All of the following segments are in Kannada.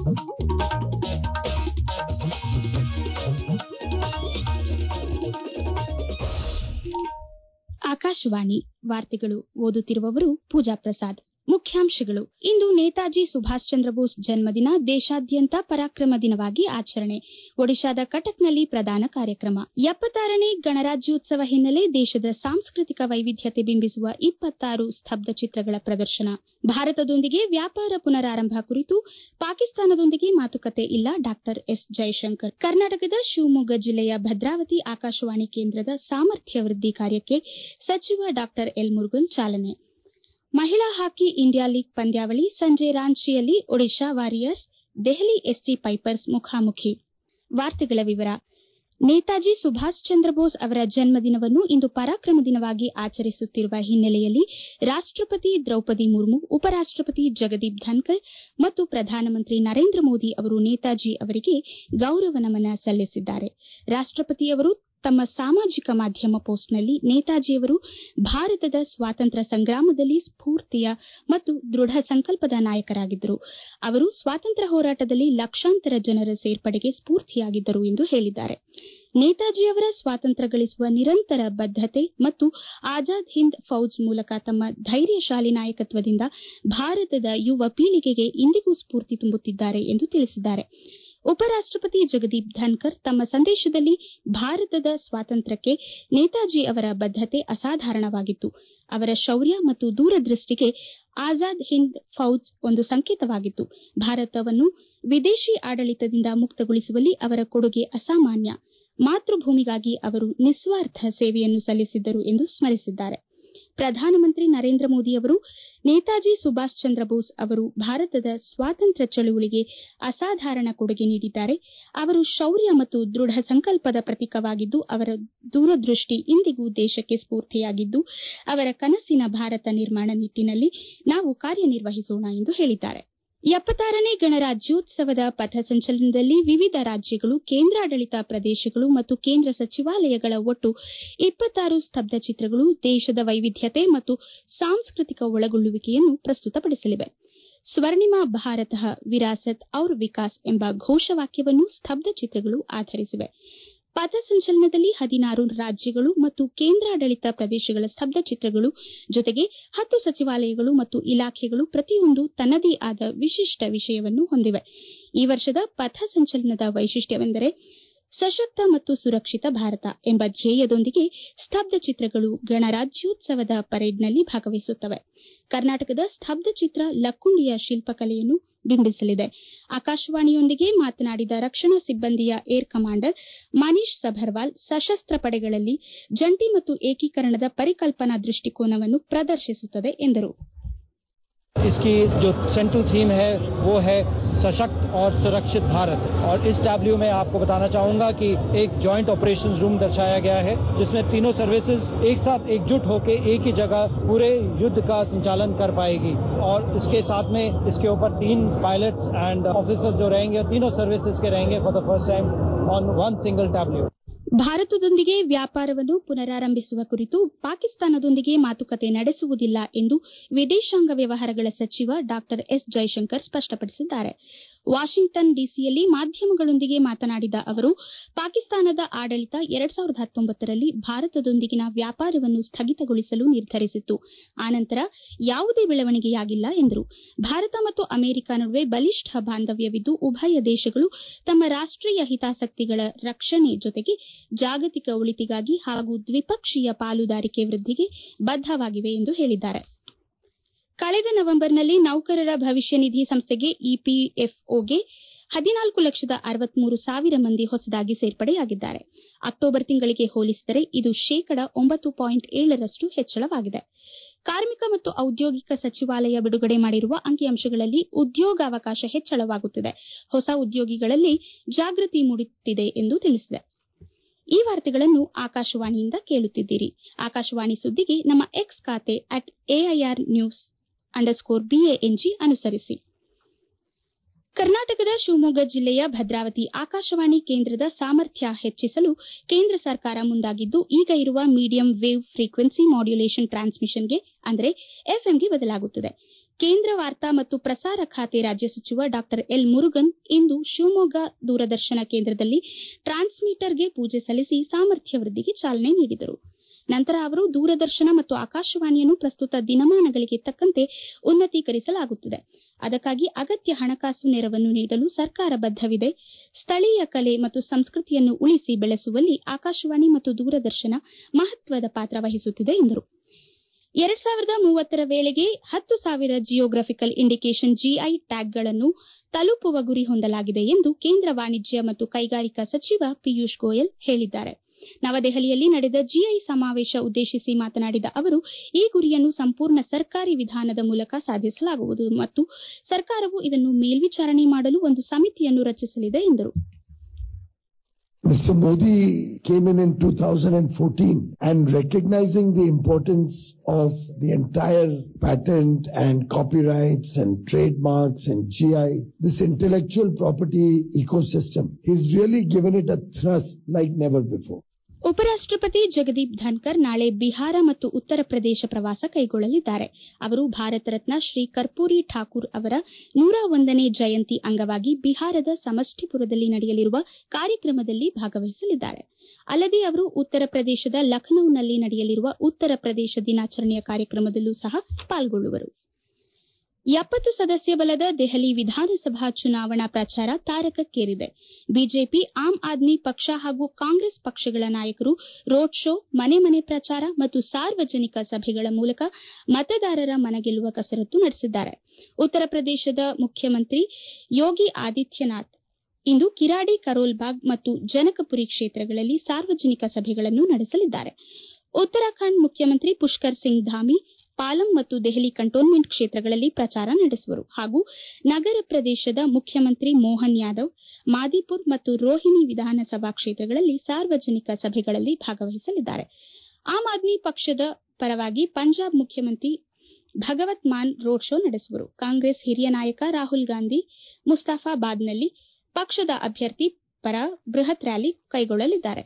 ಆಕಾಶವಾಣಿ ವಾರ್ತೆಗಳು ಓದುತ್ತಿರುವವರು ಪೂಜಾ ಪ್ರಸಾದ್ ಮುಖ್ಯಾಂಶಗಳು ಇಂದು ನೇತಾಜಿ ಸುಭಾಷ್ ಚಂದ್ರ ಬೋಸ್ ಜನ್ಮದಿನ ದೇಶಾದ್ಯಂತ ಪರಾಕ್ರಮ ದಿನವಾಗಿ ಆಚರಣೆ ಒಡಿಶಾದ ಕಟಕ್ನಲ್ಲಿ ಪ್ರಧಾನ ಕಾರ್ಯಕ್ರಮ ಎಪ್ಪತ್ತಾರನೇ ಗಣರಾಜ್ಯೋತ್ಸವ ಹಿನ್ನೆಲೆ ದೇಶದ ಸಾಂಸ್ಕೃತಿಕ ವೈವಿಧ್ಯತೆ ಬಿಂಬಿಸುವ ಇಪ್ಪತ್ತಾರು ಸ್ತಬ್ಧ ಚಿತ್ರಗಳ ಪ್ರದರ್ಶನ ಭಾರತದೊಂದಿಗೆ ವ್ಯಾಪಾರ ಪುನರಾರಂಭ ಕುರಿತು ಪಾಕಿಸ್ತಾನದೊಂದಿಗೆ ಮಾತುಕತೆ ಇಲ್ಲ ಡಾ ಎಸ್ ಜೈಶಂಕರ್ ಕರ್ನಾಟಕದ ಶಿವಮೊಗ್ಗ ಜಿಲ್ಲೆಯ ಭದ್ರಾವತಿ ಆಕಾಶವಾಣಿ ಕೇಂದ್ರದ ಸಾಮರ್ಥ್ಯ ವೃದ್ಧಿ ಕಾರ್ಯಕ್ಕೆ ಸಚಿವ ಡಾ ಎಲ್ ಮುರುಗನ್ ಚಾಲನೆ ಮಹಿಳಾ ಹಾಕಿ ಇಂಡಿಯಾ ಲೀಗ್ ಪಂದ್ಯಾವಳಿ ಸಂಜೆ ರಾಂಚಿಯಲ್ಲಿ Odisha warriors Delhi ST pipers ಮುಖಾಮುಖಿ ನೇತಾಜಿ ಸುಭಾಷ್ ಚಂದ್ರ ಬೋಸ್ ಅವರ ಜನ್ಮದಿನವನ್ನು ಇಂದು ಪರಾಕ್ರಮ ದಿನವಾಗಿ ಆಚರಿಸುತ್ತಿರುವ ಹಿನ್ನೆಲೆಯಲ್ಲಿ ರಾಷ್ಟಪತಿ ದ್ರೌಪದಿ ಮುರ್ಮು ಉಪರಾಷ್ಟಪತಿ ಜಗದೀಪ್ ಧನ್ಕರ್ ಮತ್ತು ಪ್ರಧಾನಮಂತ್ರಿ ನರೇಂದ್ರ ಮೋದಿ ಅವರು ನೇತಾಜಿ ಅವರಿಗೆ ಗೌರವ ನಮನ ಸಲ್ಲಿಸಿದ್ದಾರೆ ರಾಷ್ಟಪತಿ ಅವರು ತಮ್ಮ ಸಾಮಾಜಿಕ ಮಾಧ್ಯಮ ಪೋಸ್ಟ್ನಲ್ಲಿ ನೇತಾಜಿಯವರು ಭಾರತದ ಸ್ವಾತಂತ್ರ್ಯ ಸಂಗ್ರಾಮದಲ್ಲಿ ಸ್ಫೂರ್ತಿಯ ಮತ್ತು ದೃಢ ಸಂಕಲ್ಪದ ನಾಯಕರಾಗಿದ್ದರು ಅವರು ಸ್ವಾತಂತ್ರ್ಯ ಹೋರಾಟದಲ್ಲಿ ಲಕ್ಷಾಂತರ ಜನರ ಸೇರ್ಪಡೆಗೆ ಸ್ಫೂರ್ತಿಯಾಗಿದ್ದರು ಎಂದು ಹೇಳಿದ್ದಾರೆ ನೇತಾಜಿಯವರ ಸ್ವಾತಂತ್ರ್ಯ ಗಳಿಸುವ ನಿರಂತರ ಬದ್ದತೆ ಮತ್ತು ಆಜಾದ್ ಹಿಂದ್ ಫೌಜ್ ಮೂಲಕ ತಮ್ಮ ಧೈರ್ಯಶಾಲಿ ನಾಯಕತ್ವದಿಂದ ಭಾರತದ ಯುವ ಪೀಳಿಗೆಗೆ ಇಂದಿಗೂ ಸ್ಫೂರ್ತಿ ತುಂಬುತ್ತಿದ್ದಾರೆ ಎಂದು ತಿಳಿಸಿದ್ದಾರೆ ಉಪರಾಷ್ಟಪತಿ ಜಗದೀಪ್ ಧನ್ಕರ್ ತಮ್ಮ ಸಂದೇಶದಲ್ಲಿ ಭಾರತದ ಸ್ವಾತಂತ್ರ್ಯಕ್ಕೆ ನೇತಾಜಿ ಅವರ ಬದ್ದತೆ ಅಸಾಧಾರಣವಾಗಿತ್ತು ಅವರ ಶೌರ್ಯ ಮತ್ತು ದೂರದೃಷ್ಟಿಗೆ ಆಜಾದ್ ಹಿಂದ್ ಫೌಜ್ ಒಂದು ಸಂಕೇತವಾಗಿತ್ತು ಭಾರತವನ್ನು ವಿದೇಶಿ ಆಡಳಿತದಿಂದ ಮುಕ್ತಗೊಳಿಸುವಲ್ಲಿ ಅವರ ಕೊಡುಗೆ ಅಸಾಮಾನ್ಯ ಮಾತೃಭೂಮಿಗಾಗಿ ಅವರು ನಿಸ್ವಾರ್ಥ ಸೇವೆಯನ್ನು ಸಲ್ಲಿಸಿದ್ದರು ಎಂದು ಸ್ಮರಿಸಿದ್ದಾರೆ ಪ್ರಧಾನಮಂತ್ರಿ ನರೇಂದ್ರ ಮೋದಿ ಅವರು ನೇತಾಜಿ ಸುಭಾಷ್ ಚಂದ್ರ ಬೋಸ್ ಅವರು ಭಾರತದ ಸ್ವಾತಂತ್ರ್ಯ ಚಳವಳಿಗೆ ಅಸಾಧಾರಣ ಕೊಡುಗೆ ನೀಡಿದ್ದಾರೆ ಅವರು ಶೌರ್ಯ ಮತ್ತು ದೃಢ ಸಂಕಲ್ಪದ ಪ್ರತೀಕವಾಗಿದ್ದು ಅವರ ದೂರದೃಷ್ಟಿ ಇಂದಿಗೂ ದೇಶಕ್ಕೆ ಸ್ಫೂರ್ತಿಯಾಗಿದ್ದು ಅವರ ಕನಸಿನ ಭಾರತ ನಿರ್ಮಾಣ ನಿಟ್ಟಿನಲ್ಲಿ ನಾವು ಕಾರ್ಯನಿರ್ವಹಿಸೋಣ ಎಂದು ಹೇಳಿದ್ದಾರೆ ಎಪ್ಪತ್ತಾರನೇ ಗಣರಾಜ್ಯೋತ್ಸವದ ಪಥಸಂಚಲನದಲ್ಲಿ ವಿವಿಧ ರಾಜ್ಯಗಳು ಕೇಂದ್ರಾಡಳಿತ ಪ್ರದೇಶಗಳು ಮತ್ತು ಕೇಂದ್ರ ಸಚಿವಾಲಯಗಳ ಒಟ್ಟು ಇಪ್ಪತ್ತಾರು ಸ್ತಬ್ಧ ಚಿತ್ರಗಳು ದೇಶದ ವೈವಿಧ್ಯತೆ ಮತ್ತು ಸಾಂಸ್ಕೃತಿಕ ಒಳಗೊಳ್ಳುವಿಕೆಯನ್ನು ಪ್ರಸ್ತುತಪಡಿಸಲಿವೆ ಸ್ವರ್ಣಿಮ ಭಾರತಃ ವಿರಾಸತ್ ಔರ್ ವಿಕಾಸ್ ಎಂಬ ಘೋಷವಾಕ್ಯವನ್ನು ಸ್ತಬ್ಧ ಚಿತ್ರಗಳು ಆಧರಿಸಿವೆ ಪಥಸಂಚಲನದಲ್ಲಿ ಹದಿನಾರು ರಾಜ್ಯಗಳು ಮತ್ತು ಕೇಂದ್ರಾಡಳಿತ ಪ್ರದೇಶಗಳ ಸ್ತಬ್ಧ ಚಿತ್ರಗಳು ಜೊತೆಗೆ ಹತ್ತು ಸಚಿವಾಲಯಗಳು ಮತ್ತು ಇಲಾಖೆಗಳು ಪ್ರತಿಯೊಂದು ತನ್ನದೇ ಆದ ವಿಶಿಷ್ಟ ವಿಷಯವನ್ನು ಹೊಂದಿವೆ ಈ ವರ್ಷದ ಪಥಸಂಚಲನದ ವೈಶಿಷ್ಟ್ಯವೆಂದರೆ ಸಶಕ್ತ ಮತ್ತು ಸುರಕ್ಷಿತ ಭಾರತ ಎಂಬ ಧ್ಯೇಯದೊಂದಿಗೆ ಸ್ತಬ್ಧ ಚಿತ್ರಗಳು ಗಣರಾಜ್ಯೋತ್ಸವದ ಪರೇಡ್ನಲ್ಲಿ ಭಾಗವಹಿಸುತ್ತವೆ ಕರ್ನಾಟಕದ ಸ್ತಬ್ಧ ಚಿತ್ರ ಲಕ್ಕುಂಡಿಯ ಶಿಲ್ಪಕಲೆಯನ್ನು ಬಿಂಬಿಸಲಿದೆ ಆಕಾಶವಾಣಿಯೊಂದಿಗೆ ಮಾತನಾಡಿದ ರಕ್ಷಣಾ ಸಿಬ್ಬಂದಿಯ ಏರ್ ಕಮಾಂಡರ್ ಮನೀಶ್ ಸಭರ್ವಾಲ್ ಸಶಸ್ತ್ರ ಪಡೆಗಳಲ್ಲಿ ಜಂಟಿ ಮತ್ತು ಏಕೀಕರಣದ ಪರಿಕಲ್ಪನಾ ದೃಷ್ಟಿಕೋನವನ್ನು ಪ್ರದರ್ಶಿಸುತ್ತದೆ ಎಂದರು इसकी जो सेंट्रल थीम है वो है सशक्त और सुरक्षित भारत और इस डब्ल्यू में आपको बताना चाहूंगा कि एक जॉइंट ऑपरेशन रूम दर्शाया गया है जिसमें तीनों सर्विसेज एक साथ एकजुट होकर एक ही जगह पूरे युद्ध का संचालन कर पाएगी और इसके साथ में इसके ऊपर तीन पायलट्स एंड ऑफिसर्स जो रहेंगे तीनों सर्विसेज के रहेंगे for the first time on one single W ಭಾರತದೊಂದಿಗೆ ವ್ಯಾಪಾರವನ್ನು ಪುನರಾರಂಭಿಸುವ ಕುರಿತು ಪಾಕಿಸ್ತಾನದೊಂದಿಗೆ ಮಾತುಕತೆ ನಡೆಸುವುದಿಲ್ಲ ಎಂದು ವಿದೇಶಾಂಗ ವ್ಯವಹಾರಗಳ ಸಚಿವ ಡಾ ಎಸ್ ಜೈಶಂಕರ್ ಸ್ಪಷ್ಟಪಡಿಸಿದ್ದಾರೆ ವಾಷಿಂಗ್ಟನ್ ಡಿಸಿಯಲ್ಲಿ ಮಾಧ್ಯಮಗಳೊಂದಿಗೆ ಮಾತನಾಡಿದ ಅವರು ಪಾಕಿಸ್ತಾನದ ಆಡಳಿತ ಎರಡ್ ಸಾವಿರದ ಹತ್ತೊಂಬತ್ತರಲ್ಲಿ ಭಾರತದೊಂದಿಗಿನ ವ್ಯಾಪಾರವನ್ನು ಸ್ಥಗಿತಗೊಳಿಸಲು ನಿರ್ಧರಿಸಿತ್ತು ಆನಂತರ ಯಾವುದೇ ಬೆಳವಣಿಗೆಯಾಗಿಲ್ಲ ಎಂದರು ಭಾರತ ಮತ್ತು ಅಮೆರಿಕ ನಡುವೆ ಬಲಿಷ್ಠ ಬಾಂಧವ್ಯವಿದ್ದು ಉಭಯ ದೇಶಗಳು ತಮ್ಮ ರಾಷ್ಟೀಯ ಹಿತಾಸಕ್ತಿಗಳ ರಕ್ಷಣೆ ಜೊತೆಗೆ ಜಾಗತಿಕ ಒಳಿತಿಗಾಗಿ ಹಾಗೂ ದ್ವಿಪಕ್ಷೀಯ ಪಾಲುದಾರಿಕೆ ವೃದ್ಧಿಗೆ ಬದ್ದವಾಗಿವೆ ಎಂದು ಹೇಳಿದ್ದಾರೆ ಕಳೆದ ನವೆಂಬರ್ನಲ್ಲಿ ನೌಕರರ ಭವಿಷ್ಯ ನಿಧಿ ಸಂಸ್ಥೆಗೆ ಇಪಿಎಫ್ಒಗೆ ಹದಿನಾಲ್ಕು ಲಕ್ಷದ ಅರವತ್ಮೂರು ಸಾವಿರ ಮಂದಿ ಹೊಸದಾಗಿ ಸೇರ್ಪಡೆಯಾಗಿದ್ದಾರೆ ಅಕ್ಟೋಬರ್ ತಿಂಗಳಿಗೆ ಹೋಲಿಸಿದರೆ ಇದು ಶೇಕಡ ಒಂಬತ್ತು ಪಾಯಿಂಟ್ ಏಳರಷ್ಟು ಹೆಚ್ಚಳವಾಗಿದೆ ಕಾರ್ಮಿಕ ಮತ್ತು ಔದ್ಯೋಗಿಕ ಸಚಿವಾಲಯ ಬಿಡುಗಡೆ ಮಾಡಿರುವ ಅಂಕಿಅಂಶಗಳಲ್ಲಿ ಉದ್ಯೋಗಾವಕಾಶ ಹೆಚ್ಚಳವಾಗುತ್ತಿದೆ ಹೊಸ ಉದ್ಯೋಗಿಗಳಲ್ಲಿ ಜಾಗೃತಿ ಮೂಡುತ್ತಿದೆ ಎಂದು ತಿಳಿಸಿದೆ ಈ ವಾರ್ತೆಗಳನ್ನು ಆಕಾಶವಾಣಿಯಿಂದ ಕೇಳುತ್ತಿದ್ದೀರಿ ಆಕಾಶವಾಣಿ ಸುದ್ದಿಗೆ ನಮ್ಮ ಎಕ್ಸ್ ಖಾತೆ at AIR news underscore BANG ಅನುಸರಿಸಿ ಕರ್ನಾಟಕದ ಶಿವಮೊಗ್ಗ ಜಿಲ್ಲೆಯ ಭದ್ರಾವತಿ ಆಕಾಶವಾಣಿ ಕೇಂದ್ರದ ಸಾಮರ್ಥ್ಯ ಹೆಚ್ಚಿಸಲು ಕೇಂದ್ರ ಸರ್ಕಾರ ಮುಂದಾಗಿದ್ದು ಈಗ ಇರುವ ಮೀಡಿಯಂ ವೇವ್ ಫ್ರೀಕ್ವೆನ್ಸಿ ಮಾಡ್ಯುಲೇಷನ್ ಟ್ರಾನ್ಸ್ಮಿಷನ್ಗೆ ಅಂದರೆ ಎಫ್ಎಂಗೆ ಬದಲಾಗುತ್ತದೆ ಕೇಂದ್ರ ವಾರ್ತಾ ಮತ್ತು ಪ್ರಸಾರ ಖಾತೆ ರಾಜ್ಯ ಸಚಿವ ಡಾ ಎಲ್ ಮುರುಗನ್ ಇಂದು ಶಿವಮೊಗ್ಗ ದೂರದರ್ಶನ ಕೇಂದ್ರದಲ್ಲಿ ಟ್ರಾನ್ಸ್ಮೀಟರ್ಗೆ ಪೂಜೆ ಸಲ್ಲಿಸಿ ಸಾಮರ್ಥ್ಯ ವೃದ್ಧಿಗೆ ಚಾಲನೆ ನೀಡಿದರು ನಂತರ ಅವರು ದೂರದರ್ಶನ ಮತ್ತು ಆಕಾಶವಾಣಿಯನ್ನು ಪ್ರಸ್ತುತ ದಿನಮಾನಗಳಿಗೆ ತಕ್ಕಂತೆ ಉನ್ನತೀಕರಿಸಲಾಗುತ್ತಿದೆ ಅದಕ್ಕಾಗಿ ಅಗತ್ಯ ಹಣಕಾಸು ನೆರವನ್ನು ನೀಡಲು ಸರ್ಕಾರ ಬದ್ದವಿದೆ ಸ್ಥಳೀಯ ಕಲೆ ಮತ್ತು ಸಂಸ್ಕೃತಿಯನ್ನು ಉಳಿಸಿ ಬೆಳೆಸುವಲ್ಲಿ ಆಕಾಶವಾಣಿ ಮತ್ತು ದೂರದರ್ಶನ ಮಹತ್ವದ ಪಾತ್ರ ವಹಿಸುತ್ತಿದೆ ಎಂದರು ಎರಡ್ ಸಾವಿರದ ಮೂವತ್ತರ ವೇಳೆಗೆ ಹತ್ತು ಸಾವಿರ ಜಿಯೋಗ್ರಫಿಕಲ್ ಇಂಡಿಕೇಷನ್ ಜಿಐ ಟ್ಯಾಗ್ಗಳನ್ನು ತಲುಪುವ ಗುರಿ ಹೊಂದಲಾಗಿದೆ ಎಂದು ಕೇಂದ್ರ ವಾಣಿಜ್ಯ ಮತ್ತು ಕೈಗಾರಿಕಾ ಸಚಿವ ಪಿಯೂಷ್ ಗೋಯಲ್ ಹೇಳಿದ್ದಾರೆ ನವದೆಹಲಿಯಲ್ಲಿ ನಡೆದ ಜಿಐ ಸಮಾವೇಶ ಉದ್ದೇಶಿಸಿ ಮಾತನಾಡಿದ ಅವರು ಈ ಗುರಿಯನ್ನು ಸಂಪೂರ್ಣ ಸರ್ಕಾರಿ ವಿಧಾನದ ಮೂಲಕ ಸಾಧಿಸಲಾಗುವುದು ಮತ್ತು ಸರ್ಕಾರವು ಇದನ್ನು ಮೇಲ್ವಿಚಾರಣೆ ಮಾಡಲು ಒಂದು ಸಮಿತಿಯನ್ನು ರಚಿಸಲಿದೆ ಎಂದರು Mr. Modi came in in 2014 and recognizing the importance of the entire patent and copyrights and trademarks and GI, this intellectual property ecosystem, he's really given it a thrust like never before. ಉಪರಾಷ್ಟಪತಿ ಜಗದೀಪ್ ಧನ್ಕರ್ ನಾಳೆ ಬಿಹಾರ ಮತ್ತು ಉತ್ತರ ಪ್ರದೇಶ ಪ್ರವಾಸ ಕೈಗೊಳ್ಳಲಿದ್ದಾರೆ ಅವರು ಭಾರತ ರತ್ನ ಶ್ರೀ ಕರ್ಪೂರಿ ಠಾಕೂರ್ ಅವರ ನೂರ ಒಂದನೇ ಜಯಂತಿ ಅಂಗವಾಗಿ ಬಿಹಾರದ ಸಮಷ್ಟಿಪುರದಲ್ಲಿ ನಡೆಯಲಿರುವ ಕಾರ್ಯಕ್ರಮದಲ್ಲಿ ಭಾಗವಹಿಸಲಿದ್ದಾರೆ ಅಲ್ಲದೆ ಅವರು ಉತ್ತರ ಪ್ರದೇಶದ ಲಖನೌನಲ್ಲಿ ನಡೆಯಲಿರುವ ಉತ್ತರ ಪ್ರದೇಶ ದಿನಾಚರಣೆಯ ಕಾರ್ಯಕ್ರಮದಲ್ಲೂ ಸಹ ಪಾಲ್ಗೊಳ್ಳುವರು ಎಪ್ಪತ್ತು ಸದಸ್ಯ ಬಲದ ದೆಹಲಿ ವಿಧಾನಸಭಾ ಚುನಾವಣಾ ಪ್ರಚಾರ ತಾರಕಕ್ಕೇರಿದೆ ಬಿಜೆಪಿ ಆಮ್ ಆದ್ಮಿ ಪಕ್ಷ ಹಾಗೂ ಕಾಂಗ್ರೆಸ್ ಪಕ್ಷಗಳ ನಾಯಕರು ರೋಡ್ ಶೋ ಮನೆ ಮನೆ ಪ್ರಚಾರ ಮತ್ತು ಸಾರ್ವಜನಿಕ ಸಭೆಗಳ ಮೂಲಕ ಮತದಾರರ ಮನಗೆಲ್ಲುವ ಕಸರತ್ತು ನಡೆಸಿದ್ದಾರೆ ಉತ್ತರ ಪ್ರದೇಶದ ಮುಖ್ಯಮಂತ್ರಿ ಯೋಗಿ ಆದಿತ್ಯನಾಥ್ ಇಂದು ಕಿರಾಡಿ ಕರೋಲ್ಬಾಗ್ ಮತ್ತು ಜನಕಪುರಿ ಕ್ಷೇತ್ರಗಳಲ್ಲಿ ಸಾರ್ವಜನಿಕ ಸಭೆಗಳನ್ನು ನಡೆಸಲಿದ್ದಾರೆ ಉತ್ತರಾಖಂಡ್ ಮುಖ್ಯಮಂತ್ರಿ ಪುಷ್ಕರ್ ಸಿಂಗ್ ಧಾಮಿ ಪಾಲಂ ಮತ್ತು ದೆಹಲಿ ಕಂಟೋನ್ಮೆಂಟ್ ಕ್ಷೇತ್ರಗಳಲ್ಲಿ ಪ್ರಚಾರ ನಡೆಸುವರು ಹಾಗೂ ನಗರ ಪ್ರದೇಶದ ಮುಖ್ಯಮಂತ್ರಿ ಮೋಹನ್ ಯಾದವ್ ಮಾದಿಪುರ್ ಮತ್ತು ರೋಹಿಣಿ ವಿಧಾನಸಭಾ ಕ್ಷೇತ್ರಗಳಲ್ಲಿ ಸಾರ್ವಜನಿಕ ಸಭೆಗಳಲ್ಲಿ ಭಾಗವಹಿಸಲಿದ್ದಾರೆ ಆಮ್ ಆದ್ಮಿ ಪಕ್ಷದ ಪರವಾಗಿ ಪಂಜಾಬ್ ಮುಖ್ಯಮಂತ್ರಿ ಭಗವತ್ ಮಾನ್ ರೋಡ್ ಶೋ ನಡೆಸುವರು ಕಾಂಗ್ರೆಸ್ ಹಿರಿಯ ನಾಯಕ ರಾಹುಲ್ ಗಾಂಧಿ ಮುಸ್ತಾಫಾಬಾದ್ನಲ್ಲಿ ಪಕ್ಷದ ಅಭ್ಯರ್ಥಿ ಪರ ಬೃಹತ್ ರ್ಯಾಲಿ ಕೈಗೊಳ್ಳಲಿದ್ದಾರೆ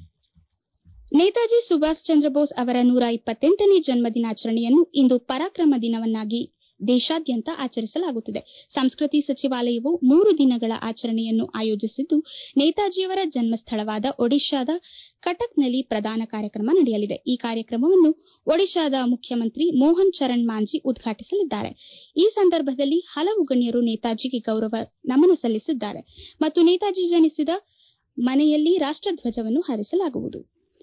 ನೇತಾಜಿ ಸುಭಾಷ್ ಚಂದ್ರ ಬೋಸ್ ಅವರ ನೂರ ಇಪ್ಪತ್ತೆಂಟನೇ ಜನ್ಮದಿನಾಚರಣೆಯನ್ನು ಇಂದು ಪರಾಕ್ರಮ ದಿನವನ್ನಾಗಿ ದೇಶಾದ್ಯಂತ ಆಚರಿಸಲಾಗುತ್ತಿದೆ ಸಂಸ್ಕೃತಿ ಸಚಿವಾಲಯವು ಮೂರು ದಿನಗಳ ಆಚರಣೆಯನ್ನು ಆಯೋಜಿಸಿದ್ದು ನೇತಾಜಿಯವರ ಜನ್ಮಸ್ಥಳವಾದ ಒಡಿಶಾದ ಕಟಕ್ನಲ್ಲಿ ಪ್ರಧಾನ ಕಾರ್ಯಕ್ರಮ ನಡೆಯಲಿದೆ ಈ ಕಾರ್ಯಕ್ರಮವನ್ನು ಒಡಿಶಾದ ಮುಖ್ಯಮಂತ್ರಿ ಮೋಹನ್ ಚರಣ್ ಮಾಂಜಿ ಉದ್ಘಾಟಿಸಲಿದ್ದಾರೆ ಈ ಸಂದರ್ಭದಲ್ಲಿ ಹಲವು ಗಣ್ಯರು ನೇತಾಜಿಗೆ ಗೌರವ ನಮನ ಸಲ್ಲಿಸಿದ್ದಾರೆ ಮತ್ತು ನೇತಾಜಿ ಜನಿಸಿದ ಮನೆಯಲ್ಲಿ ರಾಷ್ಟಧ್ವಜವನ್ನು ಹಾರಿಸಲಾಗುವುದು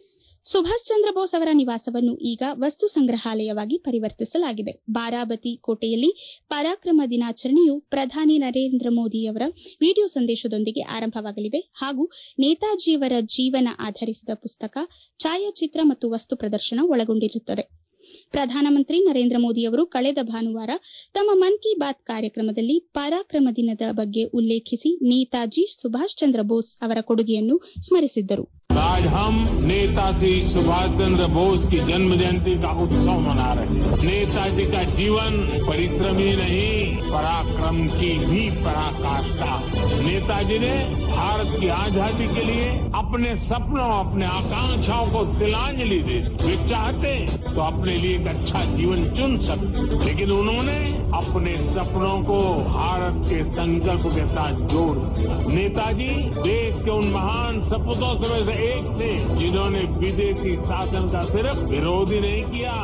ಸುಭಾಷ್ ಚಂದ್ರ ಬೋಸ್ ಅವರ ನಿವಾಸವನ್ನು ಈಗ ವಸ್ತು ಸಂಗ್ರಹಾಲಯವಾಗಿ ಪರಿವರ್ತಿಸಲಾಗಿದೆ ಬಾರಾಬತಿ ಕೋಟೆಯಲ್ಲಿ ಪರಾಕ್ರಮ ದಿನಾಚರಣೆಯು ಪ್ರಧಾನಿ ನರೇಂದ್ರ ಮೋದಿಯವರ ವಿಡಿಯೋ ಸಂದೇಶದೊಂದಿಗೆ ಆರಂಭವಾಗಲಿದೆ ಹಾಗೂ ನೇತಾಜಿಯವರ ಜೀವನ ಆಧರಿಸಿದ ಪುಸ್ತಕ ಛಾಯಾಚಿತ್ರ ಮತ್ತು ವಸ್ತು ಪ್ರದರ್ಶನ ಒಳಗೊಂಡಿರುತ್ತದೆ ಪ್ರಧಾನಮಂತ್ರಿ ನರೇಂದ್ರ ಮೋದಿಯವರು ಕಳೆದ ಭಾನುವಾರ ತಮ್ಮ ಮನ್ ಕಿ ಬಾತ್ ಕಾರ್ಯಕ್ರಮದಲ್ಲಿ ಪರಾಕ್ರಮ ದಿನದ ಬಗ್ಗೆ ಉಲ್ಲೇಖಿಸಿ ನೇತಾಜಿ ಸುಭಾಷ್ ಚಂದ್ರ ಬೋಸ್ ಅವರ ಕೊಡುಗೆಯನ್ನು ಸ್ಮರಿಸಿದ್ದರು आज हम नेताजी सुभाष चंद्र बोस की जन्म जयंती का उत्सव मना रहे हैं नेताजी का जीवन परिश्रमी नहीं पराक्रम की भी पराकाष्ठा नेताजी ने भारत की आजादी के लिए अपने सपनों अपने आकांक्षाओं को तिलांजलि दी वे चाहते तो अपने लिए एक अच्छा जीवन चुन सकते लेकिन उन्होंने अपने सपनों को भारत के संकल्प के साथ जोड़ दिया नेताजी देश के उन महान सपूतों में से एक थे जिन्होंने विदेशी शासन का सिर्फ विरोध ही नहीं किया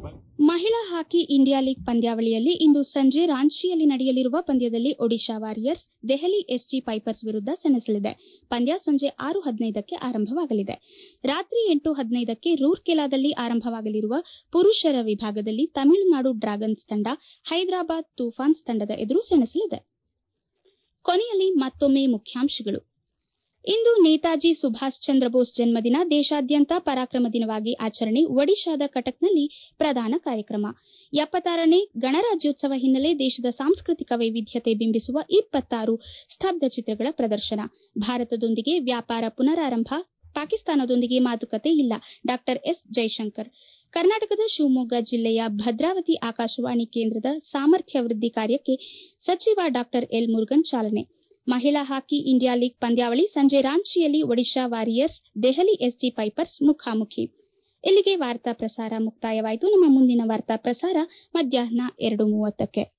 ಮಹಿಳಾ ಹಾಕಿ ಇಂಡಿಯಾ ಲೀಗ್ ಪಂದ್ಯಾವಳಿಯಲ್ಲಿ ಇಂದು ಸಂಜೆ ರಾಂಚಿಯಲ್ಲಿ ನಡೆಯಲಿರುವ ಪಂದ್ಯದಲ್ಲಿ Odisha warriors Delhi SG Pipers ವಿರುದ್ಧ ಸೆಣಸಲಿದೆ ಪಂದ್ಯ ಸಂಜೆ ಆರು ಹದಿನೈದಕ್ಕೆ ಆರಂಭವಾಗಲಿದೆ ರಾತ್ರಿ ಎಂಟು ಹದಿನೈದಕ್ಕೆ ರೂರ್ಕೆಲಾದಲ್ಲಿ ಆರಂಭವಾಗಲಿರುವ ಪುರುಷರ ವಿಭಾಗದಲ್ಲಿ ತಮಿಳುನಾಡು ಡ್ರಾಗನ್ಸ್ ತಂಡ ಹೈದರಾಬಾದ್ ತೂಫಾನ್ಸ್ ತಂಡದ ಎದುರು ಸೆಣಸಲಿದೆ ಕೊನೆಯಲ್ಲಿ ಮತ್ತೊಮ್ಮೆ ಮುಖ್ಯಾಂಶಗಳು ಇಂದು ನೇತಾಜಿ ಸುಭಾಷ್ ಚಂದ್ರ ಬೋಸ್ ಜನ್ಮದಿನ ದೇಶಾದ್ಯಂತ ಪರಾಕ್ರಮ ದಿನವಾಗಿ ಆಚರಣೆ ಒಡಿಶಾದ ಕಟಕ್ನಲ್ಲಿ ಪ್ರಧಾನ ಕಾರ್ಯಕ್ರಮ ಎಪ್ಪತ್ತಾರನೇ ಗಣರಾಜ್ಯೋತ್ಸವ ಹಿನ್ನೆಲೆ ದೇಶದ ಸಾಂಸ್ಕೃತಿಕ ವೈವಿಧ್ಯತೆ ಬಿಂಬಿಸುವ ಇಪ್ಪತ್ತಾರು ಸ್ತಬ್ಧ ಚಿತ್ರಗಳ ಪ್ರದರ್ಶನ ಭಾರತದೊಂದಿಗೆ ವ್ಯಾಪಾರ ಪುನರಾರಂಭ ಪಾಕಿಸ್ತಾನದೊಂದಿಗೆ ಮಾತುಕತೆ ಇಲ್ಲ ಡಾ ಎಸ್ ಜೈಶಂಕರ್ ಕರ್ನಾಟಕದ ಶಿವಮೊಗ್ಗ ಜಿಲ್ಲೆಯ ಭದ್ರಾವತಿ ಆಕಾಶವಾಣಿ ಕೇಂದ್ರದ ಸಾಮರ್ಥ್ಯ ವೃದ್ಧಿ ಕಾರ್ಯಕ್ಕೆ ಸಚಿವ ಡಾ ಎಲ್ ಮುರುಗನ್ ಚಾಲನೆ ಮಹಿಳಾ ಹಾಕಿ ಇಂಡಿಯಾ ಲೀಗ್ ಪಂದ್ಯಾವಳಿ ಸಂಜೆ ರಾಂಚಿಯಲ್ಲಿ Odisha warriors Delhi SG Pipers ಮುಖಾಮುಖಿ ಇಲ್ಲಿಗೆ ವಾರ್ತಾ ಪ್ರಸಾರ ಮುಕ್ತಾಯವಾಯಿತು ನಮ್ಮ ಮುಂದಿನ ವಾರ್ತಾ ಪ್ರಸಾರ ಮಧ್ಯಾಹ್ನ ಎರಡು ಮೂವತ್ತಕ್ಕೆ